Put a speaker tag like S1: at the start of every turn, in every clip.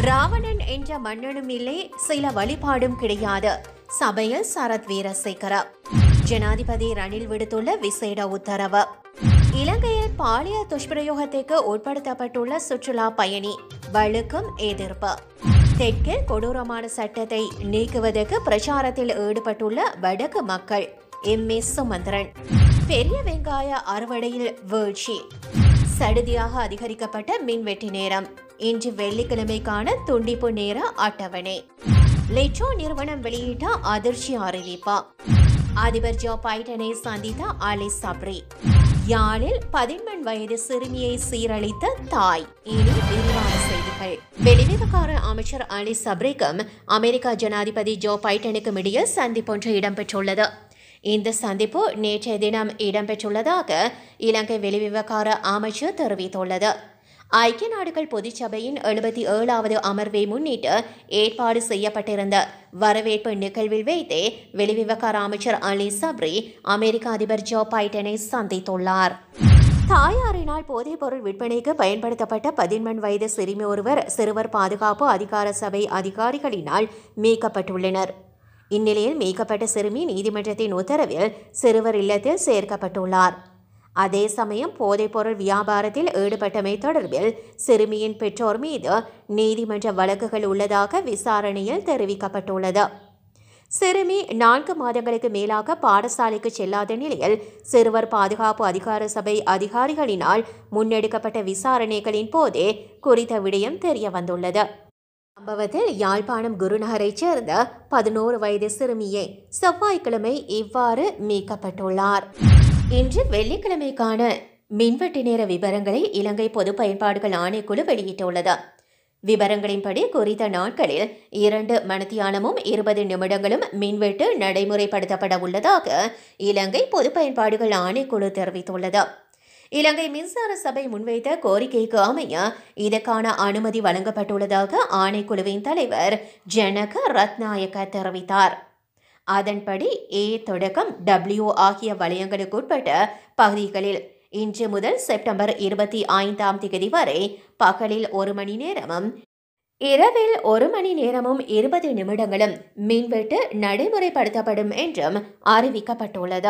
S1: ராவணன் என்ற மன்னனும் இல்லை சில வழிபாடும் கிடையாது சபையில் சரத் வீரசேகர ஜனாதிபதி ரணில் விடுத்துள்ள விசேட உத்தரவு இலங்கையில் பாலியல் துஷ்பிரயோகத்திற்கு உட்படுத்தப்பட்டுள்ள சுற்றுலா பயணி வழுக்கும் எதிர்ப்பு தெற்கில் கொடூரமான சட்டத்தை நீக்குவதற்கு பிரச்சாரத்தில் ஈடுபட்டுள்ள வடக்கு மக்கள் எம் எஸ் சுமந்திரன் பெரிய வெங்காய அறுவடையில் வீழ்ச்சி சடுதியாக அதிகரிக்கப்பட்ட மின்வெட்டு நேரம் இன்று வெள்ளிக்கிழமைக்கான துண்டிப்பு நேர அட்டவணை லெட்ரோ நிறுவனம் வெளியிட்ட அதிர்ச்சி அறிவிப்பு அதிபர் ஜோ பைடனை சந்தித்த அலி சப்ரி யாழில் பதின்மன் வயது சிறுமியை சீரழித்த தாய் இனி விரிவான செய்திகள் வெளிவிவகார அமைச்சர் அலி சப்ரிக்கும் அமெரிக்கா ஜனாதிபதி ஜோ பைடனுக்கும் இடையே சந்திப்பொன்று இடம்பெற்றுள்ளது இந்த சந்திப்பு நேற்றைய தினம் இடம்பெற்றுள்ளதாக இலங்கை வெளிவிவகார அமைச்சு தெரிவித்துள்ளது ஐக்கிய நாடுகள் பொதுச்சபையின் எழுபத்தி ஏழாவது அமர்வை முன்னிட்டு ஏற்பாடு செய்யப்பட்டிருந்த வரவேற்பு நிகழ்வில் வைத்தே வெளிவிவகார அமைச்சர் அலி சப்ரி அமெரிக்க அதிபர் ஜோ பைடனை சந்தித்துள்ளார் தாயாரினால் போதைப் பொருள் விற்பனைக்கு பயன்படுத்தப்பட்ட பதின்மன் வயது சிறுமி ஒருவர் சிறுவர் பாதுகாப்பு அதிகார சபை அதிகாரிகளினால் மீட்கப்பட்டுள்ளனர் இந்நிலையில் மீட்கப்பட்ட சிறுமி நீதிமன்றத்தின் உத்தரவில் சிறுவர் இல்லத்தில் சேர்க்கப்பட்டுள்ளார் அதே சமயம் போதைப்பொருள் வியாபாரத்தில் ஈடுபட்டமை தொடர்பில் சிறுமியின் பெற்றோர் மீது நீதிமன்ற வழக்குகள் உள்ளதாக விசாரணையில் தெரிவிக்கப்பட்டுள்ளது சிறுமி நான்கு மாதங்களுக்கு மேலாக பாடசாலைக்கு செல்லாத நிலையில் சிறுவர் பாதுகாப்பு அதிகார சபை அதிகாரிகளினால் முன்னெடுக்கப்பட்ட விசாரணைகளின் போதே குறித்த விடயம் தெரிய வந்துள்ளது சம்பவத்தில் யாழ்ப்பாணம் குருநகரைச் சேர்ந்த பதினோரு வயது சிறுமியை செவ்வாய்க்கிழமை இவ்வாறு மீட்கப்பட்டுள்ளார் இன்று வெள்ளிக்கிழமைக்கான மின்வெட்டு நேர விவரங்களை இலங்கை பொது பயன்பாடுகள் ஆணைக்குழு வெளியிட்டுள்ளது விவரங்களின்படி குறித்த நாட்களில் இரண்டு மணித்தியாலமும் இருபது நிமிடங்களும் மின்வெட்டு நடைமுறைப்படுத்தப்பட உள்ளதாக இலங்கை பொது பயன்பாடுகள் ஆணைக்குழு தெரிவித்துள்ளது இலங்கை மின்சார சபை முன்வைத்த கோரிக்கைக்கு அமைய இதற்கான அனுமதி வழங்கப்பட்டுள்ளதாக ஆணைக்குழுவின் தலைவர் ஜனக ரத்நாயக்க தெரிவித்தார் அதன்படி ஏ தொடக்கம் டபிள்யூ ஆகிய வலயங்களுக்குட்பட்ட பகுதிகளில் இன்று முதல் செப்டம்பர் இருபத்தி ஐந்தாம் தேதி வரை பகலில் ஒரு மணி நேரமும் இரவில் ஒரு மணி நேரமும் இருபது நிமிடங்களும் மின்வெட்டு நடைமுறைப்படுத்தப்படும் என்றும் அறிவிக்கப்பட்டுள்ளது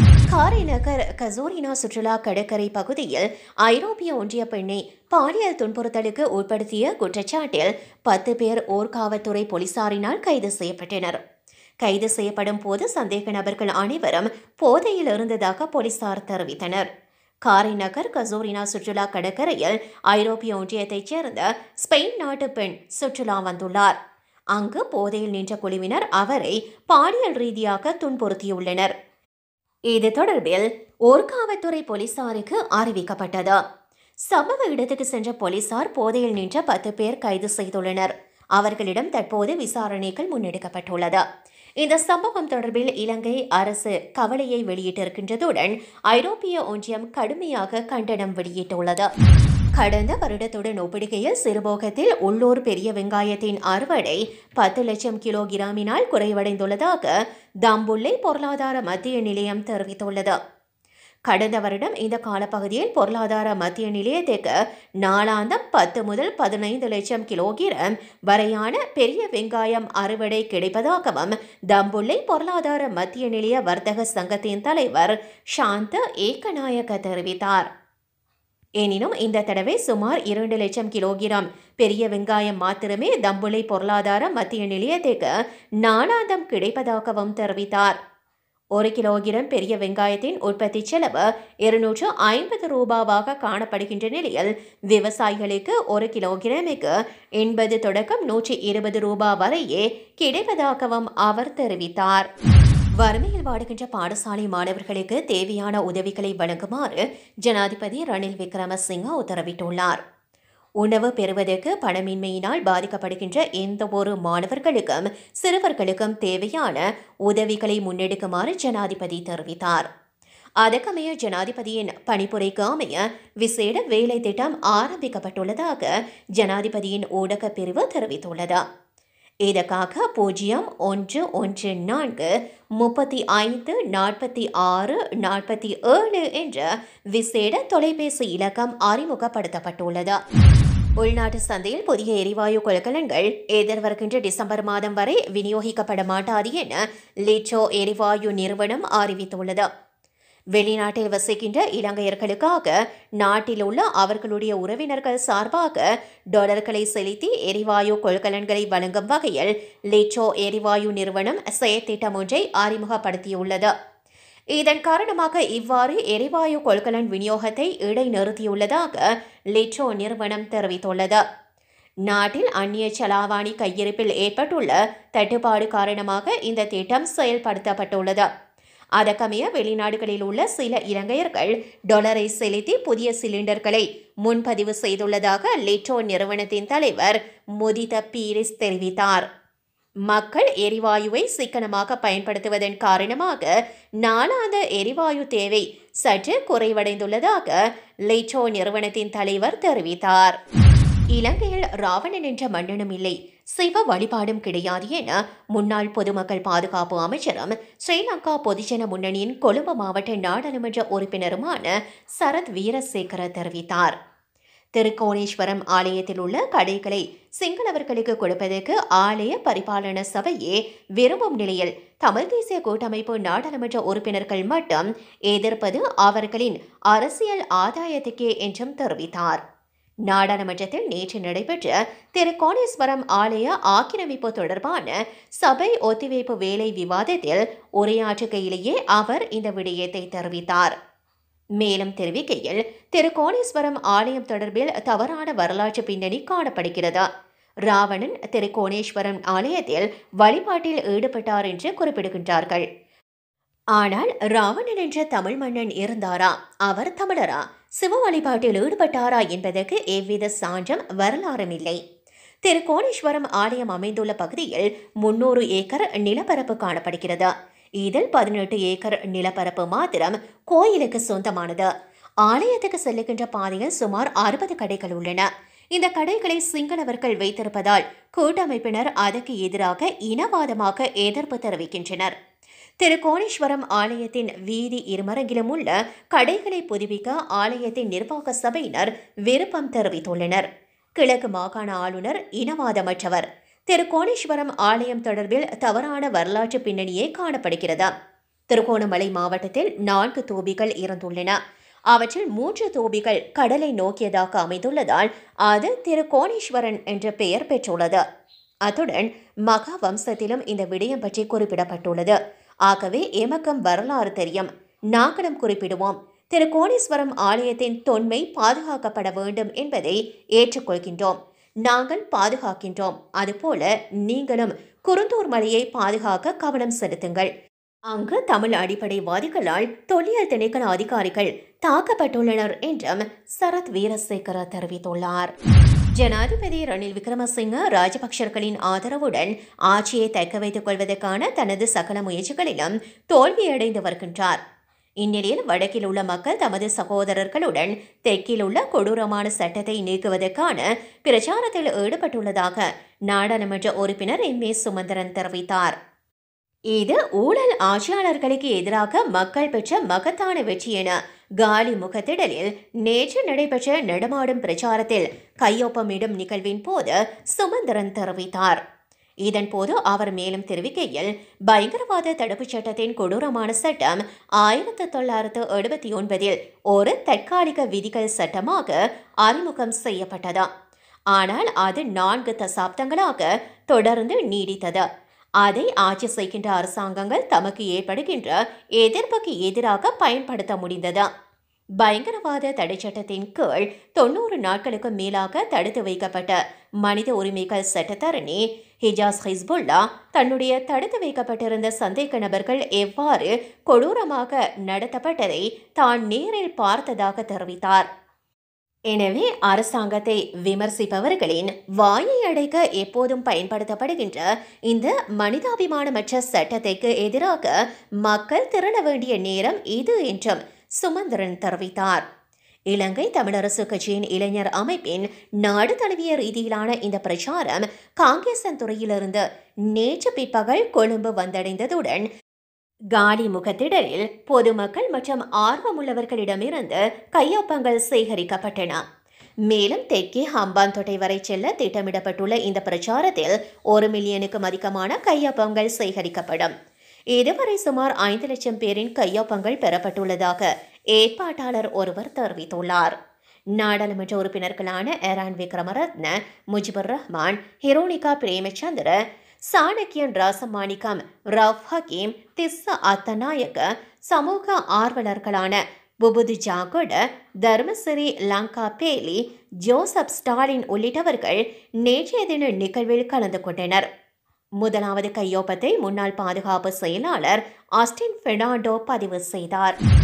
S1: காரைநகர் கசூரினா சுற்றுலா கடற்கரை பகுதியில் ஐரோப்பிய ஒன்றிய பெண்ணை பாலியல் துன்புறுத்தலுக்கு உட்படுத்திய குற்றச்சாட்டில் பத்து பேர் ஓர்காவல்துறை போலீசாரினால் கைது செய்யப்பட்டனர் கைது செய்யப்படும் போது சந்தேக நபர்கள் அனைவரும் போதையில் இருந்ததாக போலீசார் தெரிவித்தனர் காரைநகர் கசோரினா சுற்றுலா கடற்கரையில் ஐரோப்பிய ஒன்றியத்தைச் சேர்ந்த ஸ்பெயின் நாட்டு பெண் சுற்றுலா வந்துள்ளார் அங்கு போதையில் நின்ற குழுவினர் அவரை பாலியல் ரீதியாக துன்புறுத்தியுள்ளனர் இது தொடர்பில் ஓர்காவல்துறை போலீசாருக்கு அறிவிக்கப்பட்டது சம்பவ இடத்துக்கு சென்ற போலீசார் போதையில் நின்ற பத்து பேர் கைது செய்துள்ளனர் அவர்களிடம் தற்போது விசாரணைகள் முன்னெடுக்கப்பட்டுள்ளது இந்த சம்பவம் தொடர்பில் இலங்கை அரசு கவலையை வெளியிட்டிருக்கின்றதுடன் ஐரோப்பிய ஒன்றியம் கடுமையாக கண்டனம் வெளியிட்டுள்ளது கடந்த வருடத்துடன் ஒப்பிடுகையில் சிறுபோகத்தில் உள்ளூர் பெரிய வெங்காயத்தின் அறுவடை பத்து லட்சம் கிலோகிராமினால் குறைவடைந்துள்ளதாக தம்புள்ளை பொருளாதார மத்திய நிலையம் தெரிவித்துள்ளது கடந்த வருடம் இந்த காலப்பகுதியில் பொருளாதார மத்திய நிலையத்திற்கு நாளாந்தம் பத்து முதல் பதினைந்து லட்சம் கிலோகிராம் வரையான பெரிய வெங்காயம் அறுவடை கிடைப்பதாகவும் தம்புள்ளை பொருளாதார மத்திய நிலைய வர்த்தக சங்கத்தின் தலைவர் சாந்த ஏக்கநாயக்க தெரிவித்தார் எனினும் இந்த தடவை சுமார் இரண்டு லட்சம் கிலோகிராம் பெரிய வெங்காயம் மாத்திரமே தம்புளை பொருளாதார மத்திய நிலையத்திற்கு நாளாந்தம் கிடைப்பதாகவும் தெரிவித்தார் ஒரு கிலோகிராம் பெரிய வெங்காயத்தின் உற்பத்தி செலவு இருநூற்று ஐம்பது ரூபாவாக காணப்படுகின்ற நிலையில் விவசாயிகளுக்கு ஒரு கிலோகிராமுக்கு எண்பது தொடக்கம் நூற்றி இருபது ரூபாய் வரையே கிடைப்பதாகவும் அவர் தெரிவித்தார் வறுமையில் வாடுகின்ற பாடசாலை மாணவர்களுக்கு தேவையான உதவிகளை வழங்குமாறு ஜனாதிபதி ரணில் விக்ரமசிங்க உத்தரவிட்டுள்ளார் உணவு பெறுவதற்கு பணமின்மையினால் பாதிக்கப்படுகின்ற எந்த ஒரு மாணவர்களுக்கும் சிறுவர்களுக்கும் தேவையான உதவிகளை முன்னெடுக்குமாறு ஜனாதிபதி தெரிவித்தார் அதற்கமைய ஜனாதிபதியின் பணிப்புரைக்கு அமைய விசேட வேலை திட்டம் ஆரம்பிக்கப்பட்டுள்ளதாக ஜனாதிபதியின் ஊடகப் பிரிவு தெரிவித்துள்ளது இதற்காக பூஜ்ஜியம் ஒன்று ஒன்று நான்கு முப்பத்தி ஐந்து நாற்பத்தி ஆறு நாற்பத்தி ஏழு என்ற விசேட தொலைபேசி இலக்கம் அறிமுகப்படுத்தப்பட்டுள்ளது உள்நாட்டு சந்தையில் புதிய எரிவாயு கொள்கலன்கள் எதிர்வருகின்ற டிசம்பர் மாதம் வரை விநியோகிக்கப்பட மாட்டாது என லிச்சோ எரிவாயு நிறுவனம் அறிவித்துள்ளது வெளிநாட்டில் வசிக்கின்ற இலங்கையர்களுக்காக நாட்டில் உள்ள அவர்களுடைய உறவினர்கள் சார்பாக டாலர்களை செலுத்தி எரிவாயு கொள்கலன்களை வழங்கும் வகையில் லிச்சோ எரிவாயு நிறுவனம் செயற்திட்டம் ஒன்றை அறிமுகப்படுத்தியுள்ளது இதன் காரணமாக இவ்வாறு எரிவாயு கொள்கலன் விநியோகத்தை இடைநிறுத்தியுள்ளதாக லிச்சோ நிறுவனம் தெரிவித்துள்ளது நாட்டில் அந்நிய செலாவணி கையிருப்பில் ஏற்பட்டுள்ள தட்டுப்பாடு காரணமாக இந்த திட்டம் செயல்படுத்தப்பட்டுள்ளது அதற்கமைய வெளிநாடுகளில் உள்ள சில இலங்கையர்கள் டாலரை செலுத்தி புதிய சிலிண்டர்களை முன்பதிவு செய்துள்ளதாக லிட்டோ நிறுவனத்தின் தலைவர் முதித பீரிஸ் தெரிவித்தார் மக்கள் எரிவாயுவை சிக்கனமாக பயன்படுத்துவதன் காரணமாக நாளாந்த எரிவாயு தேவை சற்று குறைவடைந்துள்ளதாக லிட்டோ நிறுவனத்தின் தலைவர் தெரிவித்தார் இலங்கையில் ராவணன் என்ற மன்னனும் இல்லை சிவ வழிபாடும் கிடையாது என முன்னாள் பொதுமக்கள் பாதுகாப்பு அமைச்சரும் ஸ்ரீலங்கா பொதுஜன முன்னணியின் கொழும்பு மாவட்ட நாடாளுமன்ற உறுப்பினருமான சரத் வீரசேகர தெரிவித்தார் திருக்கோணேஸ்வரம் ஆலயத்தில் உள்ள கடைகளை சிங்களவர்களுக்கு கொடுப்பதற்கு ஆலய பரிபாலன சபையே விரும்பும் நிலையில் தமிழ் தேசிய கூட்டமைப்பு நாடாளுமன்ற உறுப்பினர்கள் மட்டும் எதிர்ப்பது அவர்களின் அரசியல் ஆதாயத்துக்கே என்றும் தெரிவித்தார் நாடாளுமன்றத்தில் நேற்று நடைபெற்ற திருக்கோணேஸ்வரம் ஆலய ஆக்கிரமிப்பு தொடர்பான சபை ஒத்திவைப்பு வேலை விவாதத்தில் உரையாற்றுகையிலேயே அவர் இந்த விடயத்தை தெரிவித்தார் மேலும் தெரிவிக்கையில் திருக்கோணேஸ்வரம் ஆலயம் தொடர்பில் தவறான வரலாற்று பின்னணி காணப்படுகிறது ராவணன் திருக்கோணேஸ்வரம் ஆலயத்தில் வழிபாட்டில் ஈடுபட்டார் என்று குறிப்பிடுகின்றார்கள் ஆனால் ராவணன் என்ற தமிழ் மன்னன் இருந்தாரா அவர் தமிழரா சிவ வழிபாட்டில் ஈடுபட்டாரா என்பதற்கு எவ்வித சான்றும் வரலாறும் இல்லை திருக்கோணேஸ்வரம் ஆலயம் அமைந்துள்ள பகுதியில் முன்னூறு ஏக்கர் நிலப்பரப்பு காணப்படுகிறது இதில் பதினெட்டு ஏக்கர் நிலப்பரப்பு மாத்திரம் கோயிலுக்கு சொந்தமானது ஆலயத்துக்கு செல்லுகின்ற பாதையில் சுமார் அறுபது கடைகள் உள்ளன இந்த கடைகளை சிங்களவர்கள் வைத்திருப்பதால் கூட்டமைப்பினர் அதற்கு எதிராக இனவாதமாக எதிர்ப்பு தெரிவிக்கின்றனர் திருக்கோணேஸ்வரம் ஆலயத்தின் வீதி இருமரங்கிலும் உள்ள கடைகளை புதுப்பிக்க ஆலயத்தின் நிர்வாக சபையினர் விருப்பம் தெரிவித்துள்ளனர் கிழக்கு மாகாண ஆளுநர் இனவாதமற்றவர் திருக்கோணேஸ்வரம் ஆலயம் தொடர்பில் தவறான வரலாற்று பின்னணியே காணப்படுகிறது திருகோணமலை மாவட்டத்தில் நான்கு தோபிகள் இருந்துள்ளன அவற்றில் மூன்று தோபிகள் கடலை நோக்கியதாக அமைந்துள்ளதால் அது திருக்கோணேஸ்வரன் என்ற பெயர் பெற்றுள்ளது அத்துடன் மகா வம்சத்திலும் இந்த விடயம் பற்றி குறிப்பிடப்பட்டுள்ளது ஆகவே எமக்கம் வரலாறு தெரியும் நாங்களும் குறிப்பிடுவோம் திரு கோணேஸ்வரம் ஆலயத்தின் தொன்மை பாதுகாக்கப்பட வேண்டும் என்பதை ஏற்றுக்கொள்கின்றோம் நாங்கள் பாதுகாக்கின்றோம் அதுபோல நீங்களும் குருந்தூர் மலையை பாதுகாக்க கவனம் செலுத்துங்கள் அங்கு தமிழ் அடிப்படைவாதிகளால் தொல்லியல் திணைக்கள அதிகாரிகள் தாக்கப்பட்டுள்ளனர் என்றும் சரத் வீரசேகர தெரிவித்துள்ளார் ஜனாதிபதி ரணில் விக்ரமசிங்க ராஜபக்சர்களின் ஆதரவுடன் ஆட்சியை தக்க வைத்துக் கொள்வதற்கான தனது சகல முயற்சிகளிலும் தோல்வியடைந்து வருகின்றார் இந்நிலையில் வடக்கில் உள்ள மக்கள் தமது சகோதரர்களுடன் தெற்கில் உள்ள கொடூரமான சட்டத்தை நீக்குவதற்கான பிரச்சாரத்தில் ஈடுபட்டுள்ளதாக நாடாளுமன்ற உறுப்பினர் எம் ஏ சுமந்திரன் தெரிவித்தார் இது ஊழல் ஆட்சியாளர்களுக்கு எதிராக மக்கள் பெற்ற மகத்தான வெற்றி என காலி முகத்திடலில் நேற்று நடைபெற்ற நடமாடும் பிரச்சாரத்தில் கையொப்பமிடும் நிகழ்வின் போது சுமந்திரன் தெரிவித்தார் இதன்போது அவர் மேலும் தெரிவிக்கையில் பயங்கரவாத தடுப்புச் சட்டத்தின் கொடூரமான சட்டம் ஆயிரத்தி தொள்ளாயிரத்து எழுபத்தி ஒன்பதில் ஒரு தற்காலிக விதிகள் சட்டமாக அறிமுகம் செய்யப்பட்டது ஆனால் அது நான்கு தசாப்தங்களாக தொடர்ந்து நீடித்தது அதை ஆட்சி செய்கின்ற அரசாங்கங்கள் தமக்கு ஏற்படுகின்ற எதிர்ப்புக்கு எதிராக பயன்படுத்த முடிந்தது பயங்கரவாத தடைச்சட்டத்தின் கீழ் தொண்ணூறு நாட்களுக்கு மேலாக தடுத்து வைக்கப்பட்ட மனித உரிமைகள் சட்டத்தரணி ஹிஜாஸ் ஹிஸ்புல்லா தன்னுடைய தடுத்து வைக்கப்பட்டிருந்த சந்தேக நபர்கள் எவ்வாறு கொடூரமாக நடத்தப்பட்டதை தான் நேரில் பார்த்ததாக தெரிவித்தார் எனவே அரசாங்கத்தை விமர்சிப்பவர்களின் வாயை அடைக்க எப்போதும் பயன்படுத்தப்படுகின்ற இந்த மனிதாபிமானமற்ற சட்டத்திற்கு எதிராக மக்கள் திரள வேண்டிய நேரம் இது என்றும் சுமந்திரன் தெரிவித்தார் இலங்கை தமிழரசு கட்சியின் இளைஞர் அமைப்பின் நாடு தழுவிய ரீதியிலான இந்த பிரச்சாரம் காங்கேசன் துறையிலிருந்து நேற்று பிற்பகல் கொழும்பு வந்தடைந்ததுடன் காலி முகத்திடலில் பொதுமக்கள் மற்றும் ஆர்வமுள்ளவர்களிடமிருந்து கையொப்பங்கள் சேகரிக்கப்பட்டன மேலும் தெற்கே ஹம்பாந்தோட்டை வரை செல்ல திட்டமிடப்பட்டுள்ள இந்த பிரச்சாரத்தில் ஒரு மில்லியனுக்கும் அதிகமான கையொப்பங்கள் சேகரிக்கப்படும் இதுவரை சுமார் ஐந்து லட்சம் பேரின் கையொப்பங்கள் பெறப்பட்டுள்ளதாக ஏற்பாட்டாளர் ஒருவர் தெரிவித்துள்ளார் நாடாளுமன்ற உறுப்பினர்களான எரான் விக்ரமரத்ன முஜிபுர் ரஹ்மான் ஹிரோனிகா பிரேமச்சந்திர சாணக்கியன் ராசமாணிக்கம் ரவ் ஹக்கீம் திஸ்ஸ அத்தநாயக்க சமூக ஆர்வலர்களான புபுது ஜாகொட தர்மசிறி லங்கா பேலி ஜோசப் ஸ்டாலின் உள்ளிட்டவர்கள் நேற்றைய தின நிகழ்வில் கலந்து கொண்டனர் முதலாவது கையொப்பத்தை முன்னாள் பாதுகாப்பு செயலாளர் ஆஸ்டின் பெர்னாண்டோ பதிவு செய்தார்